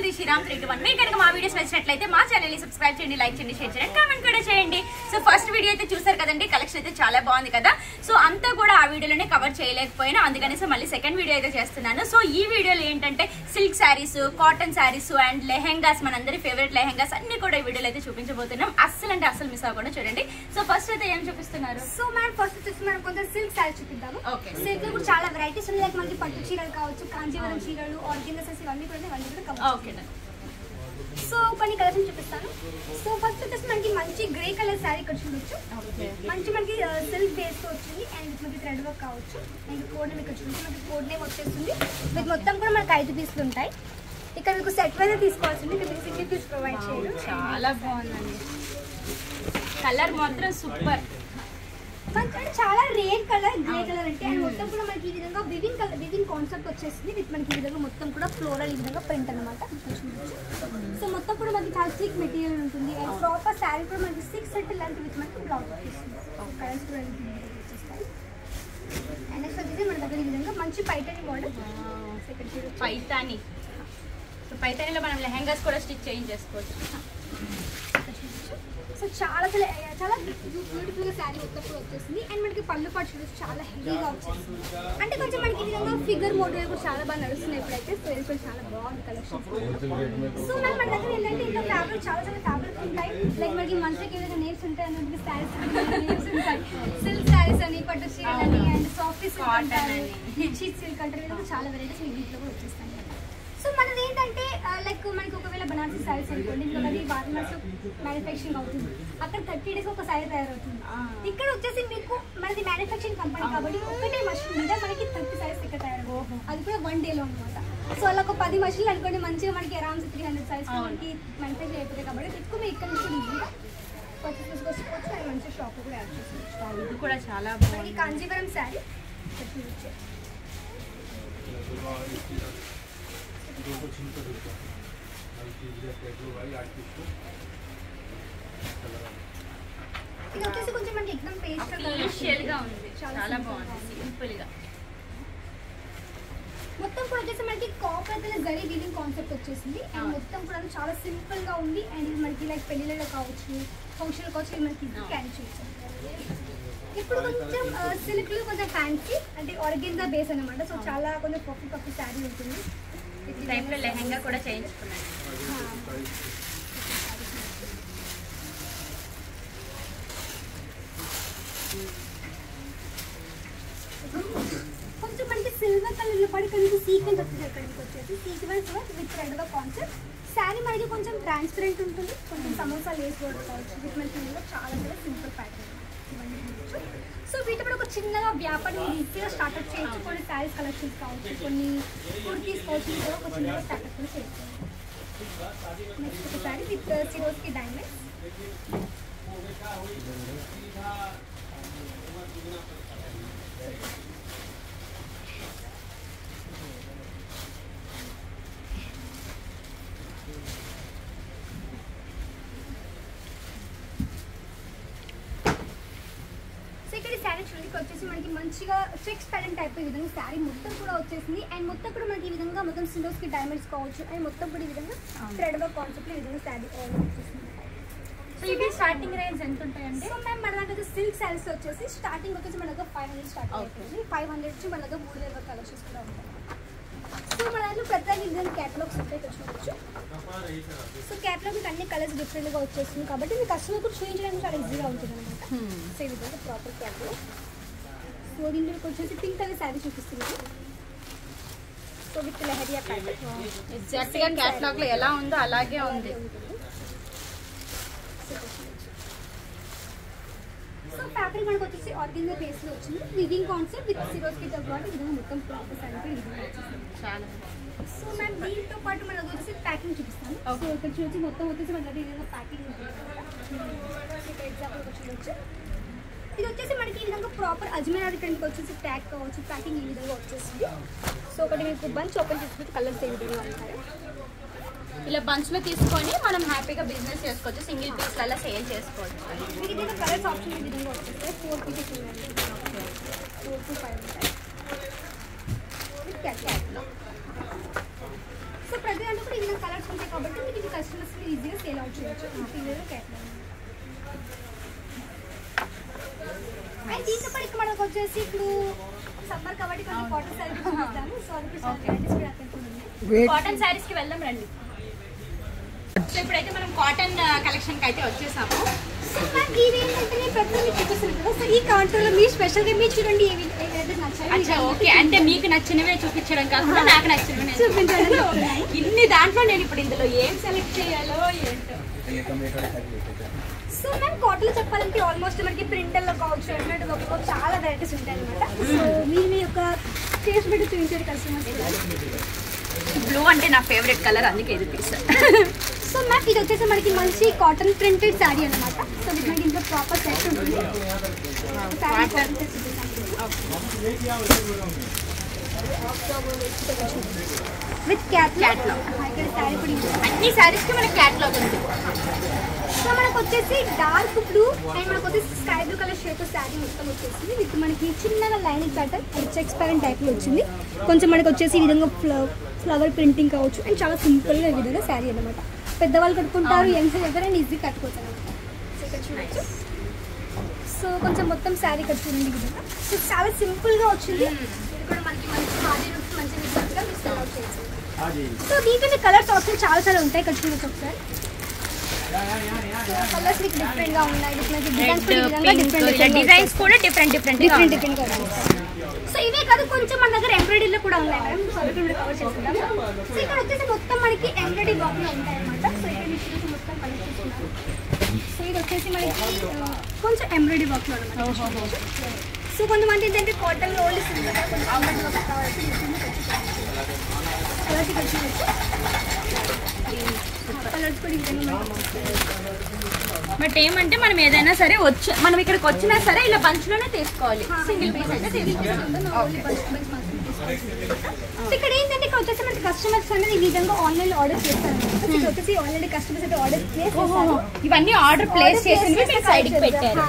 ఇది Sriram three one మీకు కనుక మా వీడియోస్ నచ్చినట్లయితే మా ఛానల్ ని సబ్స్క్రైబ్ చేయండి లైక్ చేయండి షేర్ చేయండి కామెంట్ కూడా చేయండి సో ఫస్ట్ వీడియో అయితే చూసారు కదండి కలెక్షన్ అయితే చాలా బాగుంది కదా సో అంతా కూడా ఆ వీడియోలోనే కవర్ చేయలేకపోయినా అందుకని సో మళ్ళీ సెకండ్ వీడియో అయితే చేస్తున్నాను సో ఈ వీడియోలో ఏంటంటే silk saris cotton saris and lehengas మనందరి ఫేవరెట్ లెహెంగాస్ అన్ని కూడా ఈ వీడియోలో అయితే చూపించబోతున్నాం అస్సలు అంటే అస్సలు మిస్ అవ్వకుండా చూడండి సో ఫస్ట్ అయితే ఏం చూపిస్తున్నారు సో మనం ఫస్ట్ వచ్చేసి మనం కొంచెం సిల్క్ శారీ చూపిద్దాము Okay. సిల్క్ లో కూడా చాలా వెరైటీస్ ఉన్నాయి లైక్ మనకి పట్టు చీరలు కావచ్చు కాంజీవరం చీరలు ఆర్గెన్సెస్ ఇవన్నీ కూడా ఇవన్నీ కూడా cover ఓకే సో కొన్ని కలర్స్ చూపిస్తాను సో ఫస్ట్ వచ్చేసి మనకి మంచి గ్రే కలర్ శారీ ఇక్కడ చూడొచ్చు మంచి మనకి సిల్క్ బేస్ తో వచ్చింది అండ్ మనకి థ్రెడ్ వర్క్ కావచ్చు అండ్ కోడ్ నేమ్ ఇక్కడ చూడొచ్చు మనకి కోడ్ నేమ్ వచ్చేస్తుంది మీకు మొత్తం కూడా మనకి ఐదు పీసులు ఉంటాయి ఇక్కడ మీకు సెట్ వైజ్ తీసుకోవాల్సింది ఇక్కడ మీకు సింగిల్ పీస్ ప్రొవైడ్ చేయడం చాలా బాగుందండి కలర్ మాత్రం సూపర్ మంచి అంటే చాలా రేర్ కలర్ గ్రే కలర్ అంటే అండ్ మొత్తం కూడా మనకి ఈ విధంగా వివింగ్ కలర్ వివింగ్ కాన్సెప్ట్ వచ్చేసింది విత్ మనకి ఈ విధంగా మొత్తం కూడా ఫ్లోరల్ ఈ విధంగా ప్రింట్ అనమాట సో మొత్తం కూడా మనకి చాలా థిక్ మెటీరియల్ ఉంటుంది అండ్ ప్రాపర్ శారీ కూడా మనకి సిక్స్ సెట్ లెంత్ విత్ మనకి బ్లౌజ్ వచ్చేస్తుంది కలర్స్ కూడా ఈ విధంగా వచ్చేస్తాయి అండ్ నెక్స్ట్ వచ్చేసి మన దగ్గర ఈ విధంగా మంచి పైటని మోడల్ సెకండ్ చూడొచ్చు పైతాని సో పైతానిలో మనం లెహెంగాస్ కూడా స్టిచ్ చేయించేసుకోవచ్చు సో చాలా చాలా చాలా బ్యూటిఫుల్ గా శారీ మొత్తం కూడా వచ్చేసింది అండ్ మనకి పళ్ళు పాటు చూడొచ్చు చాలా హెవీగా వచ్చేసింది అంటే కొంచెం మనకి ఈ విధంగా ఫిగర్ మోడల్ కూడా చాలా బాగా నడుస్తున్నాయి ఇప్పుడైతే సో ఇది కూడా చాలా బాగుంది కలెక్షన్ సో మరి మన దగ్గర ఏంటంటే ఇంకా ఫ్యాబ్రిక్ చాలా చాలా ఫ్యాబ్రిక్ ఉంటాయి లైక్ మనకి మంచిగా ఏ విధంగా నేమ్స్ ఉంటాయి అన్నట్టు శారీస్ నేమ్స్ ఉంటాయి సిల్క్ శారీస్ అని పట్టు చీరలు అని అండ్ సాఫ్ట్ సిల్క్ Cotton అంటారు అని. షీట్ సిల్క్ అంటారు ఈ విధంగా చాలా వెరైటీస్ మీ దీంట్లో కూడా వచ్చేస్తాయి సో మనది ఏంటంటే లైక్ మనకి ఒకవేళ బనారసి శారీస్ అనుకోండి ఇంకా అది వారణాసి మ్యానుఫ్యాక్చరింగ్ అవుతుంది అక్కడ థర్టీ డేస్ ఒక శారీ తయారవుతుంది ఆ. ఇక్కడ వచ్చేసి మీకు మనది మ్యానుఫ్యాక్చరింగ్ కంపెనీ కాబట్టి ఒకటే మషిన్ మీద మనకి థర్టీ శారీస్ ఇక్కడ తయారవుతుంది అది కూడా వన్ డేలో అనమాట సో అలా ఒక పది మషిన్లు అనుకోండి మంచిగా మనకి అరౌండ్ త్రీ హండ్రెడ్ శారీస్ అవును. మనకి మ్యానుఫ్యాక్చర్ అయిపోతాయి కాబట్టి ఎక్కువ మీరు ఇక్కడ నుంచి ఈజీగా పర్చేస్ చేసుకోవచ్చు అది మంచి షాప్ కూడా యాడ్ చేసుకోవచ్చు ఇది కూడా చాలా మనకి బాగుంది కాంజీవరం శారీ చూడొచ్చు ఇది వచ్చేసి కొంచెం మనకి ఎగ్జామ్ పేస్ట్ అఫీషియల్ గా ఉంది చాలా చాలా simple బాగుంది గా ఉంది. సింపుల్ గా మొత్తం కూడా వచ్చేసి మనకి copper colour zari weaving concept వచ్చేసింది అండ్ అవును. మొత్తం కూడా చాలా సింపుల్ గా ఉంది అండ్ ఇది మనకి లైక్ పెళ్లిళ్ళలో కావచ్చు ఫంక్షన్ కావచ్చు ఇది మనకి అవును. క్యారీ చేయొచ్చు ఇప్పుడు కొంచెం సిల్క్ లో కొంచెం ఫ్యాన్సీ అంటే ఆర్గెన్జా బేస్ అన్నమాట సో చాలా కొంచెం పఫీ పఫీ శారీ ఉంటుంది ఈ టైప్ లో లెహెంగా కూడా చేయించుకున్నాను కొంచెం మనకి సిల్వర్ కలర్ లో పడి కొంచెం సీక్వెన్స్ వచ్చింది ఇక్కడికి వచ్చేసి సీక్వెన్స్ విత్ రెడ్ గా కాన్సెప్ట్ శారీ మనకి కొంచెం ట్రాన్స్పరెంట్ ఉంటుంది కొంచెం సమోసా లేస్ కూడా కావచ్చు విత్ మనకి ఇందులో చాలా చాలా సింపుల్ ప్యాటర్న్ సో వీటి కూడా ఒక చిన్నగా వ్యాపారం ఈజీగా స్టార్ట్అప్ చేయొచ్చు కొన్ని శారీస్ కలెక్షన్స్ కావచ్చు కొన్ని కుర్తీస్ కావచ్చు ఇది కూడా ఒక చిన్నగా స్టార్ట్అప్ కూడా చేయొచ్చు నెక్స్ట్ ఒక sari with Swarovski diamond so ఇక్కడ ఈ శారీ చూడండి ఇక్కడ వచ్చేసి మనకి మంచిగా చెక్స్ ప్యాటర్న్ టైప్ ఈ విధంగా శారీ మొత్తం కూడా వచ్చేసింది అండ్ మొత్తం కూడా మనకి ఈ విధంగా మొత్తం సిండోస్ కి డైమండ్స్ కావచ్చు అండ్ మొత్తం కూడా ఈ విధంగా థ్రెడ్ వర్క్ కాన్సెప్ట్ ఈ విధంగా శారీ వచ్చేసింది సో ఇవి స్టార్టింగ్ రేంజ్ ఎంత ఉంటాయండి సో మ్యామ్ మన దగ్గర సిల్క్ శారీస్ వచ్చేసి స్టార్టింగ్ వచ్చేసి మన దగ్గర ఫైవ్ హండ్రెడ్ స్టార్ట్ Okay. అవుతుంది ఫైవ్ హండ్రెడ్ నుంచి మన దగ్గర మూడు వేల కలెక్షన్స్ కూడా ఉంటాయి సో మన దాంట్లో ప్రత్యేక ఇండియన్ క్యాటలాగ్స్ ఉంటాయి ఇక్కడ చూడొచ్చు సో క్యాటలాగ్ మీకు అన్ని కలర్స్ డిఫరెంట్గా వచ్చేస్తుంది కాబట్టి మీ కస్టమర్ కూడా చూపించడానికి చాలా ఈజీగా ఉంటుంది అనమాట సో ఈ విధంగా ప్రాపర్ క్యాటలాగ్ సో దీంట్లోకి వచ్చేసి పింక్ కలర్ శారీ చూపిస్తుంది so with lehariya pattern exact గా క్యాటలాగ్ లో ఎలా ఉందో అలాగే ఉంది సో ఫ్యాబ్రిక్ మనకు వచ్చేసి ఆర్గెన్జా బేస్ లో వచ్చింది వివింగ్ కాన్సెప్ట్ విత్ సిరోస్ కి తగ్గట్టు ఈ విధంగా మొత్తం ప్రాసెస్ అనేది ఈ విధంగా వచ్చేసింది చాలా సో మ్యామ్ దీంతో పాటు మనకు వచ్చేసి ప్యాకింగ్ చూపిస్తాను సో ఇక్కడ చూసి మొత్తం వచ్చేసి మన దగ్గర ఈ విధంగా ప్యాకింగ్ ఉంటుంది సో ఇక్కడ ఎగ్జాంపుల్ ఇక్కడ చూడొచ్చు ఇది వచ్చేసి మనకి ఈ విధంగా ప్రాపర్ అజ్మీరా రిటర్న్కి వచ్చేసి ట్యాగ్ కావచ్చు ప్యాకింగ్ ఈ విధంగా వచ్చేసింది సో ఒకటి మీకు బంచ్ ఓపెన్ చేసుకుంటే కలర్స్ ఏ విధంగా ఉంటాయి ఇలా బంచ్ లో తీసుకొని మనం హ్యాపీగా బిజినెస్ చేసుకోవచ్చు సింగిల్ పీస్ అలా సేల్ చేసుకోవచ్చు మీకు దీంట్లో కలర్స్ ఆప్షన్ ఈ విధంగా వచ్చేస్తాయి ఫోర్ పీసెస్ ఉన్నాయి ఫోర్ టు ఫైవ్ ఉంటాయి విత్ క్యాట్లాగ్ సో ప్రతి దాంట్లో కూడా ఈ మన కలర్స్ ఉంటాయి కాబట్టి మీకు ఇది కస్టమర్స్ ఈజీగా సేల్ అవుట్ చేయొచ్చు ఫీవర్ క్యాట్లాగ్ అండ్ దీంతో పాటు ఇక్కడ మనకు వచ్చేసి ఇప్పుడు సమ్మర్ కాబట్టి కొంచెం కాటన్ సారీ చూపిస్తాను సో అది ఇప్పుడు Okay. సారీస్ కూడా అక్కడ ఉంది కాటన్ శారీస్ కి వెళ్దాం రండి సో ఇప్పుడైతే మనం కాటన్ కలెక్షన్ కి అయితే వచ్చేసాము సో మ్యామ్ ఇది ఏంటంటే నేను ప్రతి మీకు చూపిస్తాను కదా సో ఈ కౌంటర్లో మీ స్పెషల్గా మీరు చూడండి ఏవి ఏవైతే నచ్చాయి అచ్చా ఓకే అంటే మీకు నచ్చినవే చూపించడం కాకుండా నాకు నచ్చినవి నేను చూపించండి. చూపిస్తాను. ఇన్ని దాంట్లో నేను ఇప్పుడు ఇందులో ఏం సెలెక్ట్ చేయాలో ఏంటో సో మ్యామ్ కాటన్ చెప్పాలంటే ఆల్మోస్ట్ మనకి ప్రింటర్లో కావచ్చు ఎంబ్రాయిడరీ వర్క్లో చాలా వెరైటీస్ ఉంటాయి అనమాట సో మీరు మీ యొక్క టేస్ట్ పెట్టి చూపించారు కస్టమర్స్ బ్లూ అంటే నా ఫేవరెట్ కలర్ అందుకే ఇది తీసా సో మ్యామ్ ఇది వచ్చేసి మనకి మంచి కాటన్ ప్రింటెడ్ శారీ అనమాట సో ఇది మనకి ఇంట్లో ప్రాపర్ సెట్ ఉంటుంది శారీ Cotton. cotton set చూపిస్తాను. With cat Catlock. ఇక్కడ శారీ కూడా ఉంది. అన్ని శారీస్ కి మనకి క్యాట్లాగ్ ఉంది సో మనకు వచ్చేసి డార్క్ బ్లూ అండ్ మనకు వచ్చేసి sky blue colour shape sari మొత్తం వచ్చేసింది విత్ మనకి చిన్నగా lining pattern and checks pattern టైప్లో వచ్చింది కొంచెం మనకు వచ్చేసి ఈ విధంగా ఫ్లవర్ ప్రింటింగ్ కావచ్చు అండ్ చాలా సింపుల్గా ఈ విధంగా శారీ అనమాట పెద్దవాళ్ళు కట్టుకుంటారు యంగ్స్ ఎవరైనా ఈజీ కట్టుకోవచ్చు అనమాట సో ఇక్కడ చూడొచ్చు సో కొంచెం మొత్తం శారీ ఇక్కడ చూడండి ఈ విధంగా సో చాలా సింపుల్గా వచ్చింది ఇది కూడా మనకి మంచి బాడీ లుక్ మంచి రిజల్ట్గా మీరు సెల్ అవుట్ చేయొచ్చు సో దీంట్లో కలర్స్ ఆప్షన్ చాలా చాలా ఉంటాయి ఇక్కడ చూడొచ్చు ఒకసారి కలర్స్ మీకు డిఫరెంట్ గా ఉన్నాయి different designs red pink designs కూడా డిఫరెంట్ డిఫరెంట్ డిఫరెంట్ డిఫరెంట్ గా సో ఇవే కాదు కొంచెం మన దగ్గర ఎంబ్రాయిడరీలో కూడా ఉన్నాయి మేడం సో అవి కూడా కవర్ చేసుకుందాం సో ఇక్కడ వచ్చేసి మొత్తం మనకి ఎంబ్రాయిడరీ వర్క్ లో ఉంటాయి అన్నమాట సో ఇక్కడ మీకు చూసి మొత్తం కలర్ చూస్తున్నారు సో ఇది వచ్చేసి మనకి ఆ, కొంచెం ఎంబ్రాయిడరీ వర్క్ లో అనమాట సో కొంతమంది ఏంటంటే కాటన్ లో ఓన్లీ సింపుల్ గా కొంచెం ఎంబ్రాయిడరీ వర్క్ కావాల్సి కలర్స్ ఇక్కడ చూడొచ్చు కలర్స్ కూడా ఇంకా బట్ ఏమంటే మనం ఏదైనా సరే వచ్చి మనం ఇక్కడికి వచ్చినా సరే ఇలా బంచ్లోనే తీసుకోవాలి సింగిల్ పీస్ అయితే తీసుకోవాలి సో ఇక్కడ ఏంటంటే ఇక్కడ వచ్చేసి మనకి కస్టమర్స్ అనేది ఈ విధంగా ఆన్లైన్ ఆర్డర్ చేస్తారు సో ఇక్కడ వచ్చేసి ఆల్రెడీ కస్టమర్స్ అయితే ఆర్డర్ ప్లేస్ చేస్తారు ఇవన్నీ ఆర్డర్ ప్లేస్ చేసినవి మీరు సైడ్ కి పెట్టారు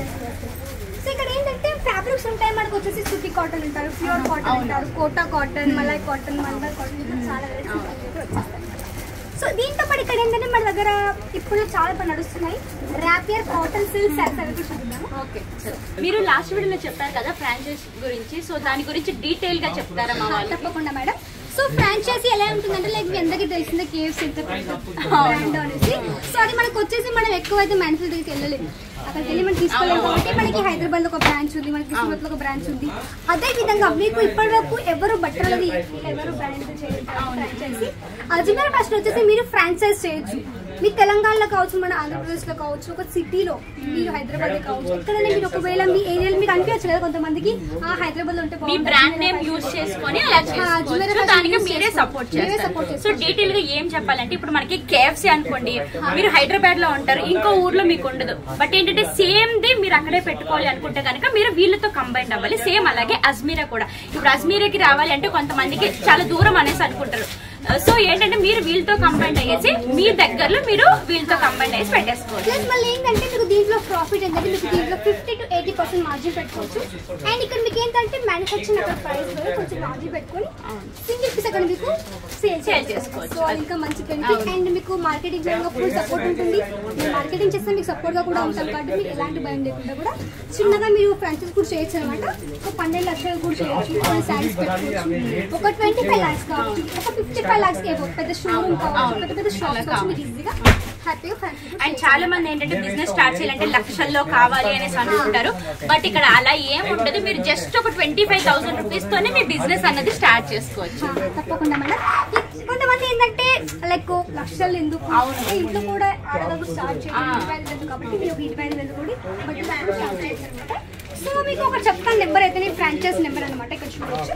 సో ఇక్కడ ఏంటంటే ఫ్యాబ్రిక్స్ ఉంటాయి మనకు వచ్చేసి సుతి కాటన్ అంటారు ప్యూర్ కాటన్ అంటారు కోటా కాటన్ మలై కాటన్ మల్బర్ కాటన్ ఇట్లా చాలా వెరైటీస్ వచ్చేస్తాయి సో దీంతో పాటు ఇక్కడ ఏంటంటే మన దగ్గర ఇప్పుడు చాలా బాగా నడుస్తున్నాయి ర్యాపియర్ కాటన్ సిల్క్ శారీస్ అవి కూడా చూద్దాము ఓకే మీరు లాస్ట్ వీడియోలో చెప్పారు కదా ఫ్రాంచైజ్ గురించి సో దాని గురించి డీటెయిల్ గా చెప్తారా మా వాళ్ళు తప్పకుండా మేడం సో ఫ్రాంచైజీ ఎలా ఉంటుందంటే లైక్ మీ అందరికీ తెలిసిందే కేఎఫ్సీ బ్రాండ్ అనేసి సో అది మనకు వచ్చేసి మనం ఎక్కువైతే మ్యానుఫ్యాక్చరింగ్కి వెళ్ళలేము అక్కడికి వెళ్ళి మనం తీసుకోలేము కాబట్టి మనకి హైదరాబాద్ లో ఒక బ్రాంచ్ ఉంది మనకి సూరత్ లో ఒక బ్రాంచ్ ఉంది అదే విధంగా మీకు ఇప్పటి వరకు ఎవరు బట్టలది ఎవరు బ్రాండ్ చేయలేదు ఫ్రాంచైజీ అజ్మీర్ ఫస్ట్ వచ్చేసి మీరు ఫ్రాంచైజ్ చేయొచ్చు మీ తెలంగాణలో కావచ్చు మన ఆంధ్రప్రదేశ్ లో కావచ్చు ఒక సిటీలో మీరు హైదరాబాద్ లో కావచ్చు ఎక్కడైనా మీరు ఒకవేళ మీ ఏరియాలో మీకు అనిపించచ్చు కదా కొంతమందికి ఆ హైదరాబాద్ లో ఉంటే మీ బాగుంటుంది. బ్రాండ్ నేమ్ యూజ్ చేసుకొని అలా చేసుకోవచ్చు Ajmer దానికి use మీరే చేసుకోవచ్చు. సపోర్ట్ మీరే చేస్తారు support సో చేసుకోవచ్చు. డీటెయిల్ గా ఏం చెప్పాలంటే ఇప్పుడు మనకి కేఎఫ్సీ అనుకోండి మీరు హైదరాబాద్ లో ఉంటారు ఇంకో ఊర్లో మీకు ఉండదు బట్ ఏంటంటే సేమ్ ది మీరు అక్కడే పెట్టుకోవాలి అనుకుంటే కనుక మీరు వీళ్ళతో కంబైన్ అవ్వాలి సేమ్ అలాగే అజ్మీరా కూడా ఇప్పుడు అజ్మీరాకి రావాలి అంటే కొంతమందికి చాలా దూరం అనేసి అనుకుంటారు సో ఏంటంటే మీరు వీళ్ళతో కంబైన్ అయ్యేసి మీ దగ్గరలో మీరు వీళ్ళతో కంబైన్ అయ్యేసి పెట్టేసుకోవచ్చు ప్లస్ మళ్ళీ ఏంటంటే మీకు దీంట్లో ప్రాఫిట్ ఏంటంటే మీకు దీంట్లో fifty to eighty percent margin పెట్టుకోవచ్చు అండ్ ఇక్కడ మీకు ఏంటంటే మ్యానుఫ్యాక్చరింగ్ అక్కడ ప్రైస్ లో కొంచెం మార్జిన్ పెట్టుకొని సింగిల్ పీస్ అక్కడ మీకు సేల్ Sale చేసుకోవచ్చు. సో అది ఇంకా మంచి బెనిఫిట్ అండ్ మీకు మార్కెటింగ్ పరంగా ఫుల్ సపోర్ట్ ఉంటుంది మీరు మార్కెటింగ్ చేస్తే మీకు సపోర్ట్ గా కూడా ఉంటాం కాబట్టి మీకు ఎలాంటి భయం లేకుండా కూడా చిన్నగా మీరు ఫ్రాంచైజ్ కూడా చేయొచ్చు అనమాట ఒక పన్నెండు లక్షలు కూడా చేయొచ్చు కొన్ని శారీస్ పెట్టుకోవచ్చు ఒక ట్వంటీ ఫైవ్ లాక్స్ కావచ్చు ఒక ఫిఫ్టీ ఫైవ్ లాక్స్ పెద్ద షోరూమ్ కావచ్చు పెద్ద పెద్ద షాప్స్ కావచ్చు మీరు ఈజీగా హ్యాపీగా ఫ్రాంచైజ్ అండ్ చాలా మంది ఏంటంటే బిజినెస్ స్టార్ట్ చేయాలంటే లక్షల్లో కావాలి అనేసి అనుకుంటారు బట్ ఇక్కడ అలా ఏం ఉండదు మీరు జస్ట్ ఒక ట్వంటీ ఫైవ్ థౌసండ్ రూపీస్ తోనే మీ బిజినెస్ అన్నది స్టార్ట్ చేసుకోవచ్చు తప్పకుండా మేడం ఈ- కొంతమంది ఏంటంటే లైక్ లక్షలు ఎందుకు అవును. ఇంట్లో కూడా ఆడదాకు స్టార్ట్ ఆ. చేయాలి ఇరవై ఐదు వేలు కాబట్టి మీరు ఒక ఇరవై ఐదు వేలు కూడా బట్ స్టార్ట్ చేస్తారనమాట సో మీకు ఒక చెప్తాను నెంబర్ అయితే ఫ్రాంచైజ్ నెంబర్ అనమాట ఇక్కడ చూడొచ్చు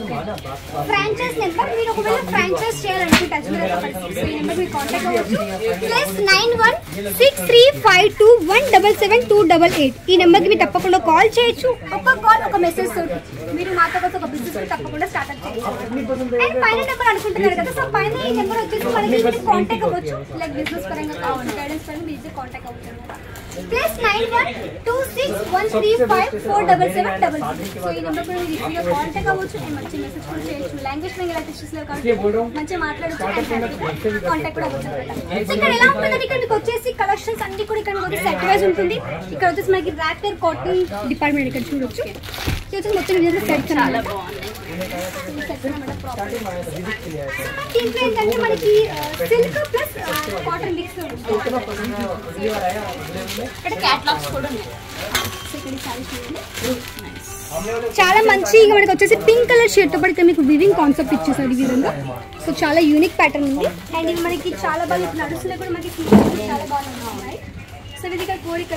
ఫ్రాంచైజ్ నెంబర్ మీరు ఒకవేళ ఫ్రాంచైజ్ చేయాలనుకుంటే అజ్మీర్ ఈ నెంబర్ మీరు కాంటాక్ట్ అవ్వచ్చు plus nine one six three five two one double seven two double eight ఈ నెంబర్కి మీరు తప్పకుండా కాల్ చేయొచ్చు ఒక కాల్ ఒక మెసేజ్ తోటి మీరు మాతో పాటు ఒక బిజినెస్ తప్పకుండా స్టార్ట్అప్ చేయొచ్చు అండ్ పైన నెంబర్ అనుకుంటున్నారు కదా సో పైన ఈ నెంబర్ వచ్చేసి మనకి కాంటాక్ట్ అవ్వచ్చు లైక్ బిజినెస్ పరంగా కావచ్చు గైడెన్స్ పరంగా మీరు ఈజీ కాంటాక్ట్ అవ్వచ్చు అనమాట plus nine one two six one three five four double seven double so ఈ నెంబర్ కూడా మీరు ఈజీగా కాంటాక్ట్ అవ్వచ్చు అండ్ మంచి మెసేజ్ కూడా చేయొచ్చు లాంగ్వేజ్ మీద ఎలా టెస్ట్ చేస్తున్నారు కాబట్టి మంచిగా మాట్లాడచ్చు అండ్ కాంటాక్ట్ కూడా అవ్వచ్చు అనమాట సో ఇక్కడ ఎలా ఉంటుందంటే ఇక్కడ మీకు వచ్చేసి కలెక్షన్స్ అన్ని కూడా ఇక్కడ మీకు సెట్ వైజ్ ఉంటుంది ఇక్కడ వచ్చేసి మనకి ర్యాక్టర్ కాటన్ డిపార్ట్మెంట్ ఇక్కడ చూడొచ్చు ఇది వచ్చేసి మొత్తం వివిధ సెట్స్ చాలా అన్నమాట బాగుంది సెట్స్ అన్నమాట ప్రాపర్ దీంట్లో ఏంటంటే మనకి సిల్క్ ప్లస్ కాటన్ మిక్స్ ఉంటుంది ఇక్కడ క్యాటలాగ్స్ కూడా ఉన్నాయి సో ఇక్కడ ఈ sarees చూడండి. చాలా మంచి ఇంకా మనకి వచ్చేసి పింక్ కలర్ షేడ్ తో పాటు మీకు వివింగ్ కాన్సెప్ట్ ఇచ్చేసారు ఈ విధంగా సో చాలా యూనిక్ ప్యాటర్న్ ఉంది అండ్ ఇది మనకి చాలా బాగా ఇప్పుడు నడుస్తున్నాయి కూడా మనకి features కూడా చాలా బాగా ఉన్నాయి సో ఇది ఇక్కడ కోరిక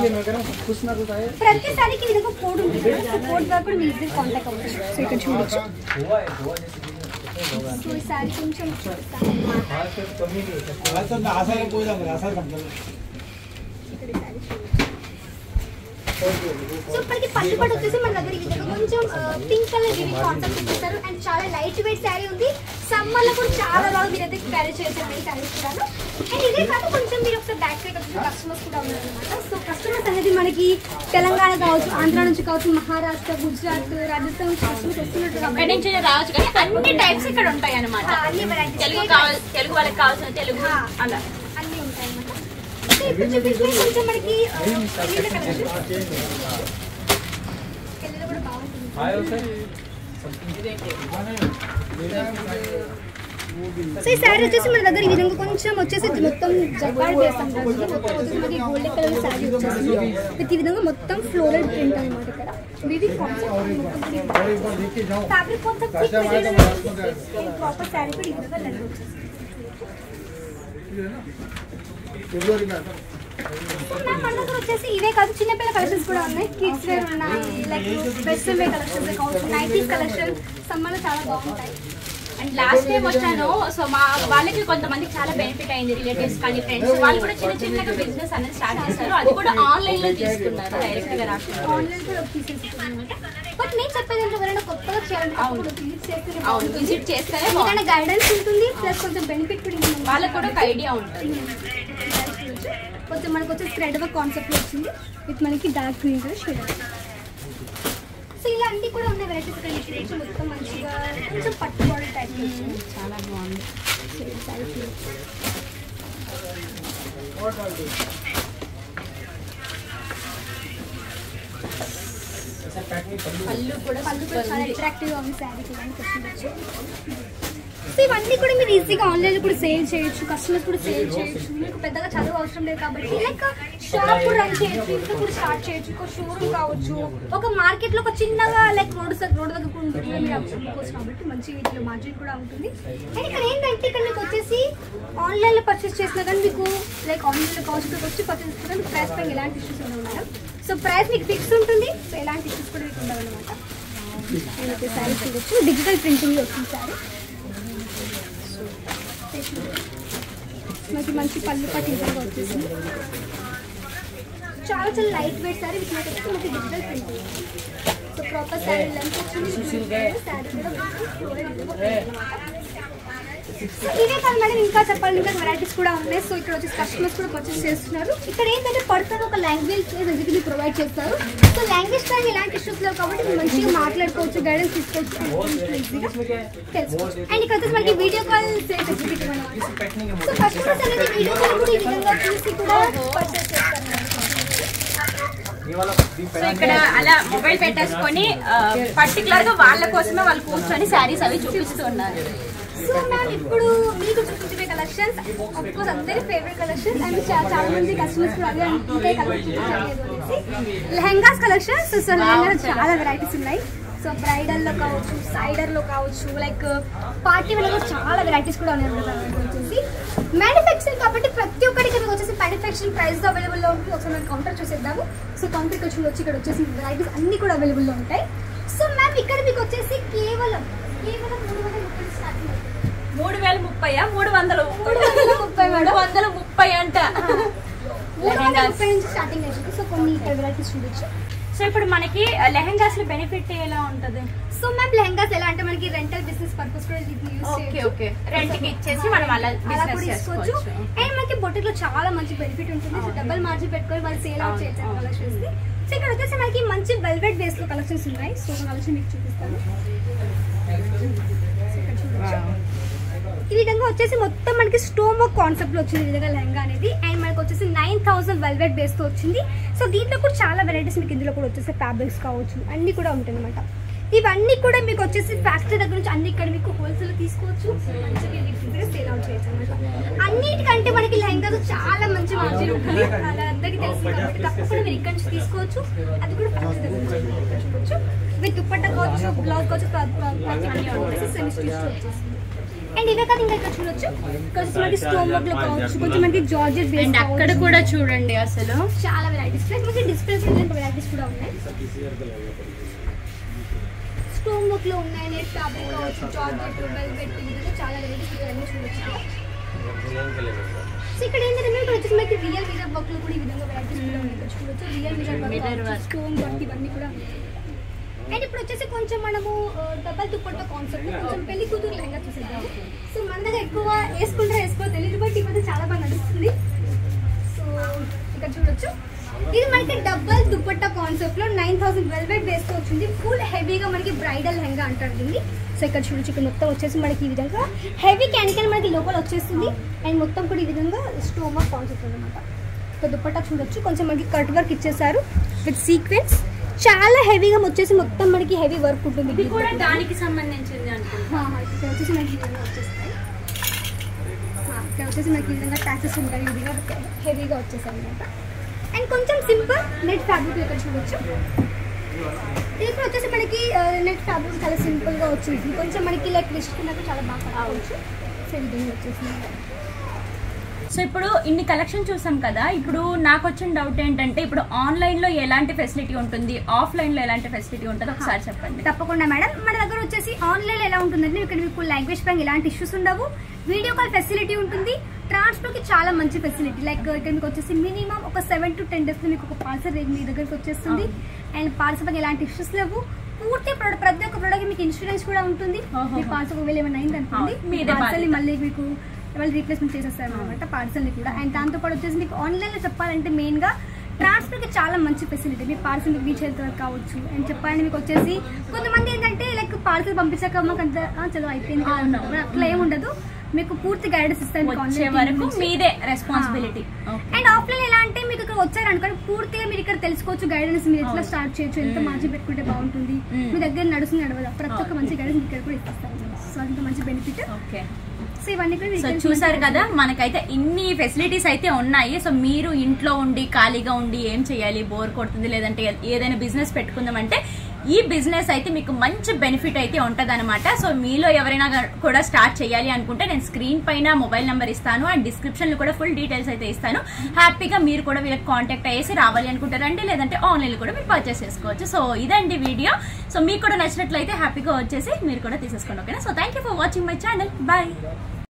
ప్రతి సారికి ఇది ఒక కోడ్ ఉంటుంది కదా. సో కోడ్ ద్వారా కూడా మీ ఇద్దరు కాంటాక్ట్ అవ్వచ్చు సో ఇక్కడ చూడొచ్చు సో ఈ సారీ కొంచెం చూపిస్తాను ఇక్కడ ఈ సారీ చూడొచ్చు సో ఇప్పటికి పట్టుబడి వచ్చేసి మన దగ్గర ఈ విధంగా కొంచెం పింక్ కలర్ వివింగ్ కాన్సెప్ట్ ఇచ్చేస్తారు అండ్ చాలా లైట్ వెయిట్ శారీ ఉంది సమ్మర్ లో కూడా చాలా బాగా మీరైతే క్యారీ చేస్తారు ఈ శారీస్ కూడా అండ్ ఇదే కాదు కొంచెం మీరు ఒకసారి బ్యాక్ సైడ్ వచ్చిన కస్టమర్స్ కూడా ఉన్నారు అనమాట సో కస్టమర్స్ అనేది మనకి తెలంగాణ కావచ్చు ఆంధ్ర నుంచి కావచ్చు మహారాష్ట్ర గుజరాత్ రాజస్థాన్ నుంచి కస్టమర్స్ వస్తున్నట్టు ఇక్కడ కాబట్టి నుంచి రావచ్చు కానీ అన్ని టైప్స్ ఇక్కడ ఉంటాయి అన్నమాట ఆ, అన్ని varieties. తెలుగు కావాలి తెలుగు వాళ్ళకి కావాల్సిన తెలుగు ఆ. అలా అన్నీ ఉంటాయి అనమాట సో ఇప్పుడు చూపించిన కొంచెం మనకి ఆ, పెళ్ళిళ్ళ collections. పెళ్ళిళ్ళు కూడా బాగుంటుంది సో ఈ శారీ వచ్చేసి మన దగ్గర ఈ విధంగా కొంచెం వచ్చేసి ఇది మొత్తం జపాడ్ వేస్తాం కదా ఇది మొత్తం వచ్చేసి మనకి గోల్డెన్ కలర్ శారీ వచ్చేసి విత్ ఈ విధంగా మొత్తం ఫ్లోరల్ ప్రింట్ అనమాట ఇక్కడ వివి కాన్సెప్ట్ ఫ్యాబ్రిక్ మొత్తం థిక్ మెటీరియల్ ప్రాపర్ శారీ కూడా ఈ విధంగా లెంత్ వచ్చేసి మ్యామ్, మన దగ్గర వచ్చేసి ఇవే కాదు చిన్నపిల్ల కలెక్షన్స్ కూడా ఉన్నాయి కిడ్స్ వేర్ ఉన్నాయి లైక్ వెస్ట్రన్ వేర్ కలెక్షన్స్ కావచ్చు నైటీస్ కలెక్షన్ సమ్మర్లో చాలా బాగుంటాయి అండ్ లాస్ట్ టైం వచ్చాను సో మా వాళ్ళకి కొంతమందికి చాలా బెనిఫిట్ అయింది రిలేటివ్స్ కానీ ఫ్రెండ్స్ వాళ్ళు కూడా చిన్న చిన్నగా బిజినెస్ అనేది స్టార్ట్ చేస్తారు అది కూడా ఆన్లైన్ లో తీసుకున్నారు డైరెక్ట్ గా రాకుండా ఆన్లైన్ కూడా తీసేసుకున్నాం అనమాట బట్ నేను చెప్పేది ఏంటంటే ఎవరైనా కొత్తగా చేయాలంటే అవును. తప్పకుండా visit చేస్తేనే అవును బాగుంటుంది. విజిట్ చేస్తేనే ఎందుకంటే బాగుంటుంది. గైడెన్స్ ఉంటుంది ప్లస్ కొంచెం బెనిఫిట్ కూడా ఉంటుంది వాళ్ళకి కూడా ఒక ఐడియా ఉంటుంది కొంచెం మనకు వచ్చే స్ప్రెడ్ వర్క్ కాన్సెప్ట్ వచ్చింది విత్ మనకి dark green colour shade so ఇలా అన్ని కూడా ఉన్న వెరైటీస్ ఇక్కడ మీకు కొంచెం మొత్తం మంచిగా కొంచెం పట్టు బాడీ టైప్ చాలా బాగుంది పళ్ళు కూడా పళ్ళు కూడా చాలా అట్రాక్టివ్ గా ఉంది శారీ కూడా వచ్చిండొచ్చు సో ఇవన్నీ కూడా మీరు ఈజీగా ఆన్లైన్ లో కూడా సేల్ చేయొచ్చు కస్టమర్స్ కూడా సేల్ చేయొచ్చు మీకు పెద్దగా చదువు అవసరం లేదు కాబట్టి లైక్ షాప్ కూడా రన్ చేయొచ్చు ఇంట్లో కూడా స్టార్ట్ చేయొచ్చు ఒక షోరూమ్ కావచ్చు ఒక మార్కెట్ లో ఒక చిన్నగా లైక్ రోడ్ సైడ్ రోడ్ దగ్గర కూడా ఉంటుంది మీరు అమ్ముకోవచ్చు కాబట్టి మంచి వీటిలో మార్జిన్ కూడా ఉంటుంది అండ్ ఇక్కడ ఏంటంటే ఇక్కడ మీకు వచ్చేసి ఆన్లైన్ లో పర్చేస్ చేసినా కానీ మీకు లైక్ ఆన్లైన్ లో కావచ్చు ఇక్కడికి వచ్చి పర్చేస్ చేసినా మీకు ప్రైస్ పైన ఎలాంటి ఇష్యూస్ ఉండవు మేడం సో ప్రైస్ మీకు ఫిక్స్ ఉంటుంది సో ఎలాంటి ఇష్యూస్ కూడా మీకు ఉండవు అనమాట నేనైతే శారీ చూడొచ్చు డిజిటల్ ప్రింటింగ్ వచ్చింది శారీ మనకి మంచి పళ్ళు పట్టించగా వచ్చేసింది చాలా చాలా లైట్ వెయిట్ శారీ విత్ మనకి వచ్చి మనకి digital printing so proper sari length వచ్చింది శారీ కూడా ఫ్లోరల్ అన్నమాట సో ఇవే కాదు మేడం ఇంకా చెప్పాలి ఇంకా వెరైటీస్ కూడా ఉన్నాయి సో ఇక్కడ వచ్చేసి కస్టమర్స్ కూడా పర్చేస్ చేస్తున్నారు ఇక్కడ ఏంటంటే పర్సన్ ఒక లాంగ్వేజ్ ఎగ్జిక్యూటివ్ ప్రొవైడ్ చేస్తారు సో లాంగ్వేజ్ టైం ఇలాంటి ఇష్యూస్ లేవు కాబట్టి మీరు మంచిగా మాట్లాడుకోవచ్చు గైడెన్స్ తీసుకోవచ్చు ఈజీగా తెలుసుకోవచ్చు అండ్ ఇక్కడ వచ్చేసి మనకి వీడియో కాల్ సేల్స్ ఎగ్జిక్యూటివ్ అనమాట సో కస్టమర్స్ అనేది వీడియో కాల్ కూడా ఈ విధంగా చూసి కూడా పర్చేస్ చేస్తారు సో ఇక్కడ అలా మొబైల్ పెట్టేసుకొని పర్టికులర్ గా వాళ్ళ కోసమే వాళ్ళు కూర్చొని శారీస్ అవి చూపిస్తున్నారు సో మ్యామ్ ఇప్పుడు మీకు చూపించే కలెక్షన్స్ కోర్స్ అందరి ఫేవరెట్ కలెక్షన్స్ అండ్ చాలా మంది కస్టమర్స్ కూడా అదే ఇంకే collections lehengas collections so lehenga చాలా వెరైటీస్ ఉన్నాయి సో బ్రైడల్ లో కావచ్చు సైడర్ లో కావచ్చు లైక్ పార్టీ వేర్ లో చాలా వెరైటీస్ కూడా ఉన్నాయి అన్నమాట మనకి వచ్చేసి మ్యానుఫ్యాక్చరింగ్ కాబట్టి ప్రతి ఒక్కరికి మీకు వచ్చేసి మ్యానుఫ్యాక్చరింగ్ ప్రైస్ అవైలబుల్ లో ఉంటుంది ఒకసారి మనం కౌంటర్ చూసేద్దాము సో కౌంటర్కి వచ్చి వచ్చి ఇక్కడ వచ్చేసి వెరైటీస్ అన్ని కూడా అవైలబుల్ లో ఉంటాయి సో మ్యామ్ ఇక్కడ మీకు వచ్చేసి కేవలం కేవలం మూడు వందల రూపాయలు స్టార్టింగ్ అవుతుంది మూడు వేల ముప్పై మూడు వందలు మూడు వందల ముప్పై మూడు మేడం వందల ముప్పై అంట మూడు వందల ముప్పై నుంచి స్టార్టింగ్ అవుతుంది సో కొన్ని ఇక్కడ వెరైటీస్ చూడొచ్చు సో ఇప్పుడు మనకి లెహంగాస్ లో బెనిఫిట్ ఎలా ఉంటది సో మ్యామ్ లెహంగాస్ ఎలా అంటే మనకి రెంటల్ బిజినెస్ పర్పస్ కూడా ఇది యూస్ ఓకే ఓకే రెంట్ కి ఇచ్చేసి మనం అలా అలా బిజినెస్ కూడా తీసుకోవచ్చు చేసుకోవచ్చు అండ్ మనకి బొటిక్ లో చాలా మంచి బెనిఫిట్ ఉంటుంది సో అవును. డబల్ మార్జిన్ పెట్టుకొని వాళ్ళు సేల్ అవుట్ అవును, చేయొచ్చు అవును. కలెక్షన్స్ ని సో ఇక్కడ వచ్చేసి మనకి మంచి వెల్వెట్ బేస్ లో కలెక్షన్స్ ఉన్నాయి సో కలెక్షన్ మీకు చూపిస్తాను సో ఇక్కడ చూడొచ్చు. ఈ విధంగా వచ్చేసి మొత్తం మనకి స్టోమ్ వర్క్ కాన్సెప్ట్ లో వచ్చింది ఈ విధంగా లెహంగా అనేది అండ్ మనకి వచ్చేసి నైన్ థౌసండ్ వెల్వెట్ బేస్ తో వచ్చింది సో దీంట్లో కూడా చాలా వెరైటీస్ మీకు ఇందులో కూడా వచ్చేసి ఫ్యాబ్రిక్స్ కావచ్చు అన్ని కూడా ఉంటాయి అనమాట ఇవన్నీ కూడా మీకు వచ్చేసి ఫ్యాక్టరీ దగ్గర నుంచి అన్ని ఇక్కడ మీకు హోల్సేల్ తీసుకోవచ్చు మంచిగా సేల్ అవుట్ చేయొచ్చు అనమాట అన్నిటికంటే మనకి లెహంగాస్ చాలా మంచి మార్జిన్ ఉంటుంది అలా అందరికీ తెలుసు కాబట్టి తప్పకుండా మీరు ఇక్కడ నుంచి తీసుకోవచ్చు అది కూడా ఫ్యాక్టరీ దగ్గర నుంచి ఇక్కడ చూడొచ్చు విత్ దుప్పట్టా కావచ్చు బ్లౌజ్ కావచ్చు సెమీ స్టిచ్ వచ్చేసి అండ్ ఇవే కాదు ఇంకా ఇక్కడ చూడొచ్చు కొంచెం మనకి స్టోన్ వర్క్ లో కావచ్చు కొంచెం మనకి జార్జెట్ బేస్ అండ్ అక్కడ కూడా చూడండి అసలు చాలా వెరైటీస్ ప్లస్ మనకి డిస్ప్లే కూడా వెరైటీస్ కూడా ఉన్నాయి స్టోన్ వర్క్ లో ఉన్నాయి నెట్ ఫ్యాబ్రిక్ కావచ్చు జార్జెట్ వెల్వెట్ ఈ విధంగా చాలా వెరైటీస్ ఇవన్నీ చూడొచ్చు సో ఇక్కడ ఏంటంటే ఇక్కడ వచ్చేసి మనకి రియల్ మిరర్ వర్క్ లో కూడా ఈ విధంగా వెరైటీస్ కూడా ఉన్నాయి ఇక్కడ చూడొచ్చు real mirror Mirror work work. Stone work ఇవన్నీ కూడా ఉన్నాయి అండ్ ఇప్పుడు వచ్చేసి కొంచెం మనము డబల్ దుప్పట్టా కాన్సెప్ట్ కొంచెం పెళ్లి కూతురు లెహంగా చూసేద్దాము సో మన దగ్గర ఎక్కువ వేసుకుంటారో వేసుకో తెలియదు బట్ ఈ మధ్య చాలా బాగా నడుస్తుంది సో ఇక్కడ చూడొచ్చు ఇది మనకి డబల్ దుప్పట్టా కాన్సెప్ట్ లో నైన్ థౌసండ్ వెల్వెట్ వేస్తూ వచ్చింది ఫుల్ హెవీగా మనకి బ్రైడల్ లెహంగా అంటారు దీన్ని సో ఇక్కడ చూడొచ్చు ఇక్కడ మొత్తం వచ్చేసి మనకి ఈ విధంగా హెవీ క్యానికల్ మనకి లోపల వచ్చేస్తుంది అండ్ మొత్తం కూడా ఈ విధంగా స్టోమా కాన్సెప్ట్ అనమాట సో దుప్పట్టా చూడొచ్చు కొంచెం మనకి కట్ వర్క్ ఇచ్చేసారు విత్ సీక్వెన్స్ చాలా హెవీగా వచ్చేసి మొత్తం మనకి హెవీ వర్క్ ఉంటుంది ఇది కూడా దానికి సంబంధించింది అనుకుంటా ఆ, ఇక్కడ వచ్చేసి మనకి ఈ విధంగా వచ్చేస్తాయి ఆ, ఇక్కడ వచ్చేసి మనకి ఈ విధంగా ట్యాక్సెస్ ఉంటాయి ఈ విధంగా హెవీగా వచ్చేసాయి అనమాట అండ్ కొంచెం సింపుల్ నెట్ ఫ్యాబ్రిక్ ఇక్కడ చూడొచ్చు ఇది కూడా వచ్చేసి మనకి నెట్ ఫ్యాబ్రిక్ చాలా సింపుల్ గా వచ్చింది కొంచెం మనకి లైక్ లిస్ట్ కింద చాలా బాగా కావచ్చు సో ఈ విధంగా వచ్చేసింది సో ఇప్పుడు ఇన్ని కలెక్షన్ చూసాం కదా ఇప్పుడు నాకు వచ్చిన డౌట్ ఏంటంటే ఇప్పుడు ఆన్లైన్ లో ఎలాంటి ఫెసిలిటీ ఉంటుంది ఆఫ్లైన్ లో ఎలాంటి ఫెసిలిటీ ఉంటుంది ఒకసారి చెప్పండి తప్పకుండా మేడం మన దగ్గర వచ్చేసి ఆన్లైన్ ఎలా ఉంటుందంటే ఇక్కడ మీకు లాంగ్వేజ్ పరంగా ఎలాంటి ఇష్యూస్ ఉండవు వీడియో కాల్ ఫెసిలిటీ ఉంటుంది ట్రాన్స్పోర్ట్ కి చాలా మంచి ఫెసిలిటీ లైక్ ఇక్కడ మీకు వచ్చేసి మినిమం ఒక సెవెన్ టు టెన్ డేస్ లో మీకు ఒక పార్సల్ మీ దగ్గరికి వచ్చేస్తుంది అండ్ పార్సల్ పరంగా ఎలాంటి ఇష్యూస్ లేవు పూర్తి ప్రొడక్ట్ ప్రతి ఒక్క ప్రొడక్ట్ మీకు ఇన్సూరెన్స్ కూడా ఉంటుంది ఓహో. మీ పార్సల్ ఒకవేళ ఏమైనా అయింది అనుకోండి అవును, మీదే పార్సల్ బాధ్యత. మళ్ళీ మీకు వాళ్ళు రీప్లేస్మెంట్ చేసేస్తారు అనమాట పార్సల్ ని కూడా అండ్ దాంతో పాటు వచ్చేసి మీకు ఆన్లైన్ లో చెప్పాలంటే మెయిన్ గా ట్రాన్స్ఫర్ కి చాలా మంచి ఫెసిలిటీ మీ పార్సల్ మీకు రీచ్ అయ్యేంత వరకు కావచ్చు అండ్ చెప్పాలంటే మీకు వచ్చేసి కొంతమంది ఏంటంటే లైక్ పార్సల్ పంపించాక మాకు అంత "ఆ, చలో అయిపోయింది కదా" అవును. అంటారు. అట్లా ఏమి ఉండదు మీకు పూర్తి గైడెన్స్ ఇస్తాను మీకు వచ్చే online వరకు నుంచి. మీదే రెస్పాన్సిబిలిటీ అండ్ ఆఫ్లైన్ ఎలా అంటే మీకు ఇక్కడ వచ్చారనుకోండి పూర్తిగా మీరు ఇక్కడ తెలుసుకోవచ్చు గైడెన్స్ మీరు ఎట్లా అవును. స్టార్ట్ చేయొచ్చు ఎంత మ్మ్. మార్జిన్ పెట్టుకుంటే బాగుంటుంది మ్మ్. మీ దగ్గర నడుస్తుంది నడవదా ప్రతి ఒక్క అవును. మంచి గైడెన్స్ ఇక్కడ కూడా ఇస్తారు సో అంత మంచి బెనిఫిట్ ఓకే సో ఇవన్నీ కూడా సో weekends చూసారు నుంచి కదా మనకైతే ఇన్ని ఫెసిలిటీస్ అయితే ఉన్నాయి సో మీరు ఇంట్లో ఉండి ఖాళీగా ఉండి ఏం చేయాలి బోర్ కొడుతుంది లేదంటే ఏదైనా బిజినెస్ పెట్టుకుందామంటే ఈ బిజినెస్ అయితే మీకు మంచి బెనిఫిట్ అయితే ఉంటదన్నమాట సో మీలో ఎవరైనా గా- కూడా స్టార్ట్ చేయాలి అనుకుంటే నేను స్క్రీన్ పైన మొబైల్ నెంబర్ ఇస్తాను అండ్ డిస్క్రిప్షన్ లో కూడా ఫుల్ డీటెయిల్స్ అయితే ఇస్తాను హ్యాపీగా మీరు కూడా వీళ్ళకి కాంటాక్ట్ అయ్యేసి రావాలి అనుకుంటారండి లేదంటే ఆన్లైన్ కూడా మీరు పర్చేస్ చేసుకోవచ్చు సో ఇదండి వీడియో సో మీకు కూడా నచ్చినట్లయితే హ్యాపీగా వచ్చేసి మీరు కూడా తీసేసుకోండి ఓకేనా so thank you for watching my channel bye